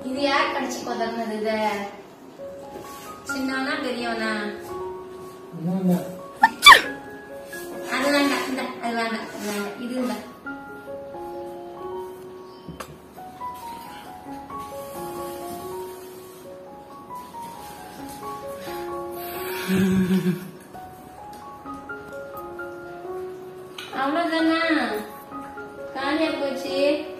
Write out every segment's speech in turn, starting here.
இது யார் கடிச்சு கொதர்னது இத சின்னவனா பெரியவனா இன்னொன்னு அது வேண்டாம் இந்த அது வேண்டாம் அது வேண்டாம் இது இந்த அவ்வளவுதானா காலியா போச்சு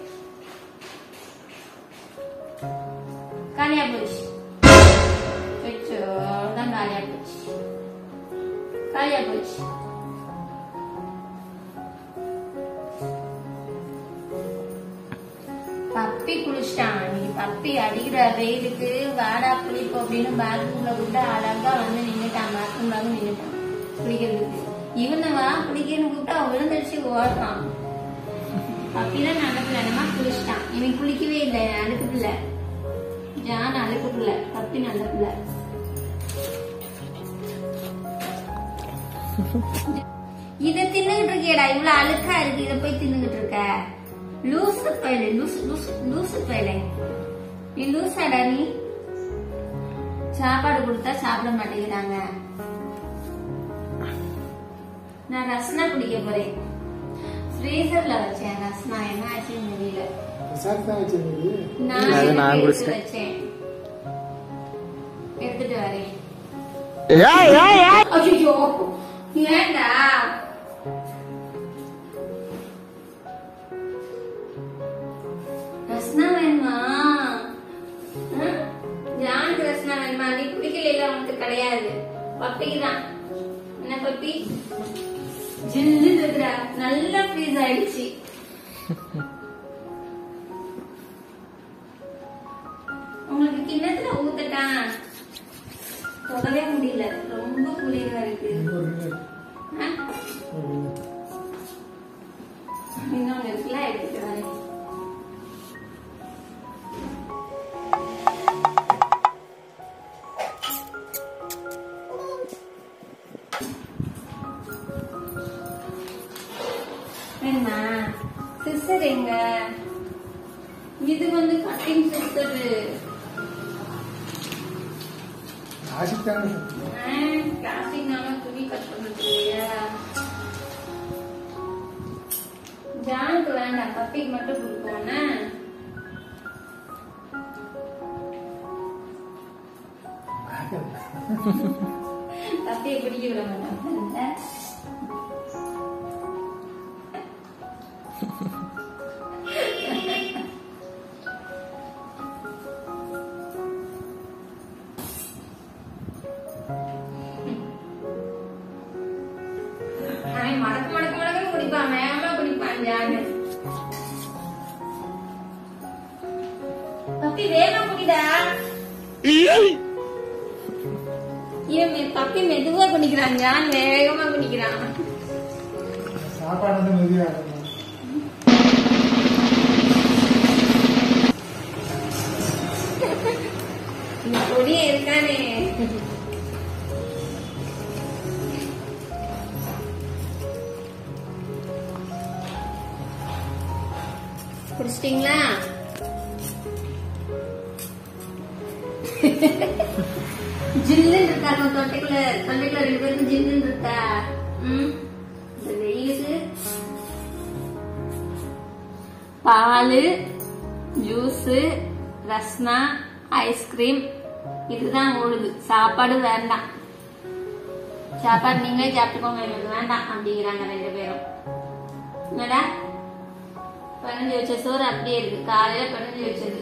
காலியா போச்சு வச்சோ அவ்வளவுதான் காலியா போச்சு காலியா போச்சு பப்பி குளிச்சிட்டான் இன்னைக்கு பப்பி அடிக்கிற வெயிலுக்கு வாடா குளிப்போம் அப்படின்னு பாத்ரூம்ல விட்டு அழகா வந்து நின்னுட்டான் பாத்ரூம்ல வந்து நின்னுட்டான் குளிக்கிறதுக்கு இவனை வா குளிக்கன்னு கூப்பிட்டா அவன் விழுந்துருச்சு ஓடுறான் பப்பிலாம் நல்ல பிள்ளை நம்ம குளிச்சிட்டான் இவன் குளிக்கவே இல்லை அழுக்கு பிள்ளை ஜான் அழுக்கு பிள்ளை பப்பி நல்ல பிள்ளை இத தின்னுகிட்டு இருக்கியடா இவ்வளவு அழுக்கா இருக்கு இத போய் தின்னுகிட்டு இருக்க லூசு பயலே லூசு லூசு லூசு பயலே நீ லூசாடா நீ சாப்பாடு கொடுத்தா சாப்பிட மாட்டேங்கிறாங்க நான் ரஸ்னா குடிக்க போறேன் ஃப்ரீசர்ல வச்சேன் ரஸ்னா என்ன ஆச்சுன்னு தெரியல பிரசாத் தான் வச்சிருந்தது நான் அது நான் எடுத்து குடிச்சிட்டேன். வச்சேன் எடுத்துட்டு வரேன் ஏய் ஏய் ஏய் ஐயோ ஏண்டா ரஸ்னா வேணுமா ம்? ஜானுக்கு ரஸ்னா வேணுமா நீ குடிக்கல உனக்கு கிடையாது பப்பிக்கு தான் என்ன பப்பி ஜில்லு இருக்குடா நல்லா ஃப்ரீஸ் ஆயிடுச்சு உங்களுக்கு கிண்ணத்துல ஊத்தட்டா தொடவே முடியல ரொம்ப குளிரா இருக்கு ஒரு நிமிடம், ஆ? ஒரு நிமிடம். இன்னொன்னு இருக்குல்ல எடுத்துட்டு வரேன் வேணுமா சிஸ்டர் எங்க இது வந்து கட்டிங் சிஸ்டர் ஆசிக் தானே சொன்னது. பிளாஸ்டிக்னால துணி கட் பண்ணுறது இல்லையா ஜானுக்கு வேண்டாம் பப்பிக்கு மட்டும் கொடுப்போம்னா பப்பியை பிடிக்க விட மாட்டாங்க அவன் மடக்கு மடக்கு மடக்குன்னு குடிப்பான் வேகமா குடிப்பான் ஜானு பப்பி வேகமா குடிடா இவன் மெ- பப்பி மெதுவா குடிக்கிறான் ஜான் வேகமா குடிக்கிறான் சாப்பாடு வந்து மெதுவாக இருக்கணும். இந்த பொடியே இருக்கானே குடிச்சிட்டீங்களா ஜில்லுன்னு இருக்கா உன் தொண்டைக்குள்ள தொண்டைக்குள்ள ரெண்டு பேருக்கும் ஜில்லுன்னு இருக்கா ம் இந்த வெயிலுக்கு பால் ஜூஸு ரஸ்னா ஐஸ்கிரீம் இதுதான் ஓடுது சாப்பாடு வேண்டாம் சாப்பாடு நீங்களே சாப்பிட்டுக்கோங்க எங்களுக்கு வேண்டாம் அப்படிங்கிறாங்க ரெண்டு பேரும் என்னடா பனஞ்சு வச்ச சோறு அப்படியே இருக்கு காலையில பனஞ்சு வச்சது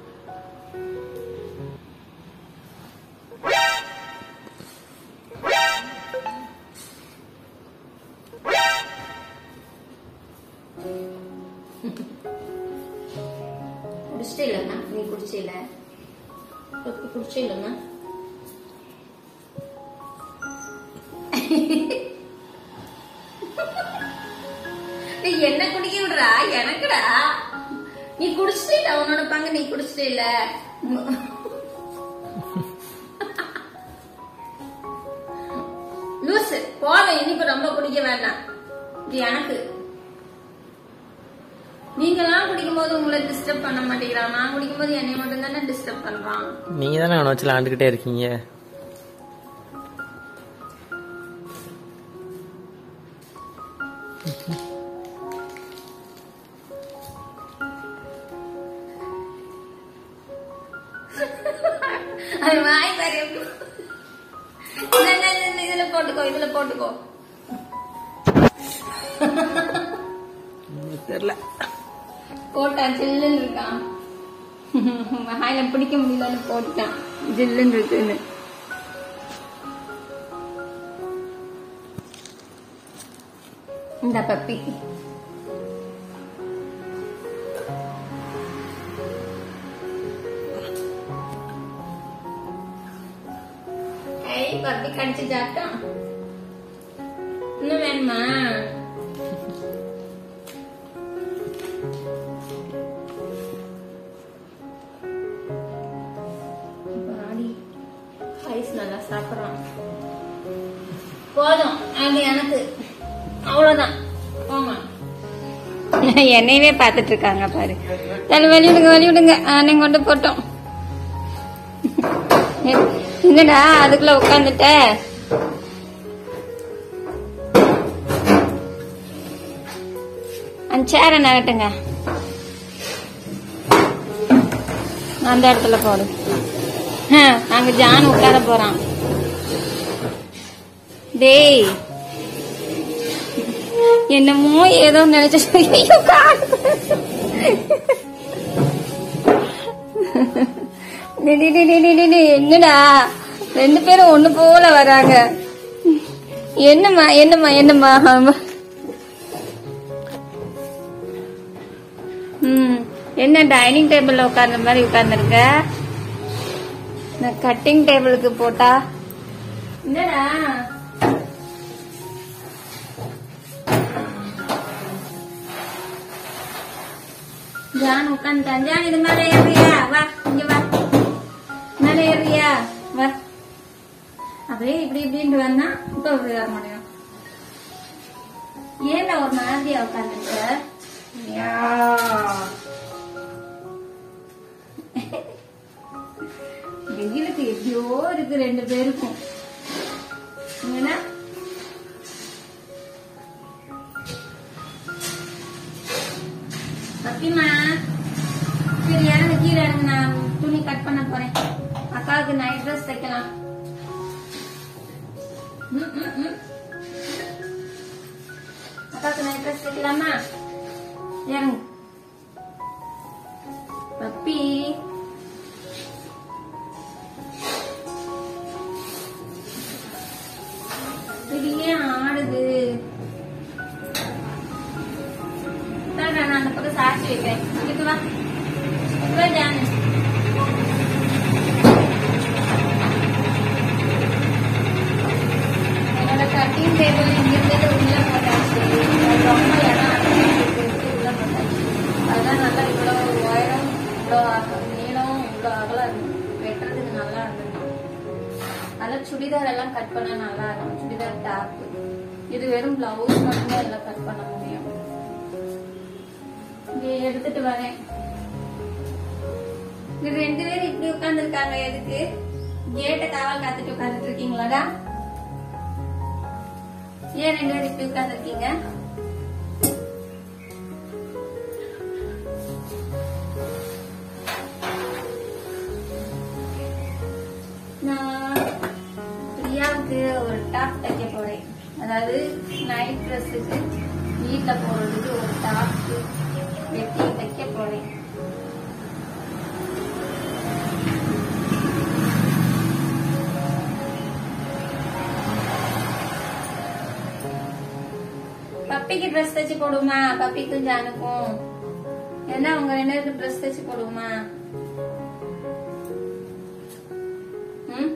குடிச்சிட்டே இல்லைண்ணா நீ குடிச்சே இல்ல தொப்பி குடிச்சே இல்லைண்ணா டேய், என்ன குடிக்க விடுறா எனக்குடா நீ குடிச்சிட்டே இல்ல உன்னோட பங்கு நீ குடிச்சிட்டே இல்ல லூசு போதும் இனிப்பு ரொம்ப குடிக்க வேண்டாம் இது எனக்கு நீங்களாம் குடிக்கும்போது உங்களை டிஸ்டர்ப் பண்ண மாட்டேங்கிறான் நான் குடிக்கும்போது என்னை மட்டும் தானே டிஸ்டர்ப் பண்றான் நீங்க தானே அவனை வச்சு விளாண்டுக்கிட்டே இருக்கீங்க அது வாய் பாரு எப்படி. இந்த, இந்த, இந்த, இந்த, இதுல போட்டுக்கோ இதுல போட்டுக்கோ தெரியல போட்டா ஜில்லுன்னு இருக்கான் வாயில பிடிக்க முடியலன்னு போட்டுட்டான் ஜில்லுன்னு இருக்குன்னு இந்த பப்பி ஐ பப்பி கடிச்சு சாப்பிட்டான் இன்னும் வேணுமா பாடி ஐஸ் நல்லா சாப்பிடுறான் போதும் அது எனக்கு அவ்வளவுதான் போமா என்னையவே பார்த்துட்டு இருக்காங்க பாரு தலை வலி விடுங்க வலி விடுங்க நீங்க கொண்டு போட்டோம் என்னடா அதுக்குள்ள உட்காந்துட்ட அந்த சேரை நகட்டுங்க அந்த இடத்துல போடு ஆ, அங்க ஜான் உட்கார போறான் டேய் என்னமோ ஏதோ நினைச்சு ஐயோ, கால். டேய், டேய், டேய், டேய், டேய், டேய், என்னடா ரெண்டு பேரும் ஒண்ணு போல வராங்க என்னம்மா என்னம்மா என்னம்மா ஆமா. ம் என்ன டைனிங் டேபிள்ல உட்கார்ந்த மாதிரி உட்கார்ந்துருக்க நான் கட்டிங் டேபிளுக்கு போட்டா என்னடா ஜான் உட்காந்துட்டான் ஜான் இது மேலே ஏறியா வா இங்க வா மேலே ஏறியா வா அப்படியே இப்படி இப்படின்ட்டு வந்தா இப்போ இப்படி வர முடியும் ஏன்டா ஒரு மாதிரியா உட்காந்துருக்க யா வெயிலுக்கு எப்படியோ இருக்கு ரெண்டு பேருக்கும் என்ன சத்தியமா சரி இறங்கு கீழே இறங்கு நான் துணி கட் பண்ண போறேன் அக்காவுக்கு நைட் ட்ரெஸ் தைக்கலாம் ம், ம், ம். அக்காவுக்கு நைட் ட்ரெஸ் தைக்கலாமா இறங்கு பப்பி இது ஏன் ஆடுது தாடா, நான் அந்த பக்கம் சாட்சி வைக்கிறேன் இங்க வா இங்க வா ஜானு என்னோட கட்டிங் டேபிள் இங்க இருந்தது உள்ள போட்டாச்சு அது ரொம்ப இடம் அதிகமா இருக்கு, உள்ள போட்டாச்சு அதான் நல்லா இவ்வளவு உயரம் இவ்வளோ அக- நீளம் இவ்வளோ அகலம் இருக்கு வெட்டுறதுக்கு நல்லா இருந்தது அதெல்லாம் சுடிதார் எல்லாம் கட் பண்ண நல்லா இருக்கும் சுடிதார் டாப் இது வெறும் பிளவுஸ் மட்டும்தான் எல்லாம் கட் பண்ண முடியும் இங்க எடுத்துட்டு வரேன் இது ரெண்டு பேரும் இப்படி உட்கார்ந்து இருக்காங்க எதுக்கு கேட்ட காவல் காத்துட்டு உட்கார்ந்துட்டு இருக்கீங்களாடா ஏன் ரெண்டு பேரும் இப்படி உட்கார்ந்து இருக்கீங்க நான் பிரியாவுக்கு ஒரு டாப் தைக்க போறேன் அதாவது நைட் ட்ரெஸ்ஸுக்கு வீட்ல போறதுக்கு ஒரு டாப் வெட்டி தைக்க போறேன் பப்பிக்கு ட்ரெஸ் தைச்சு போடுமா பப்பிக்கும் ஜானுக்கும் ஏன்னா அவங்க ரெண்டு பேருக்கு ட்ரெஸ் தைச்சு போடுமா ம்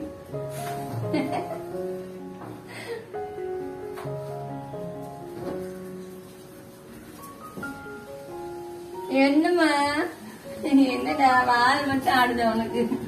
என்னம்மா என்னடா வால் மட்டும் ஆடுது உனக்கு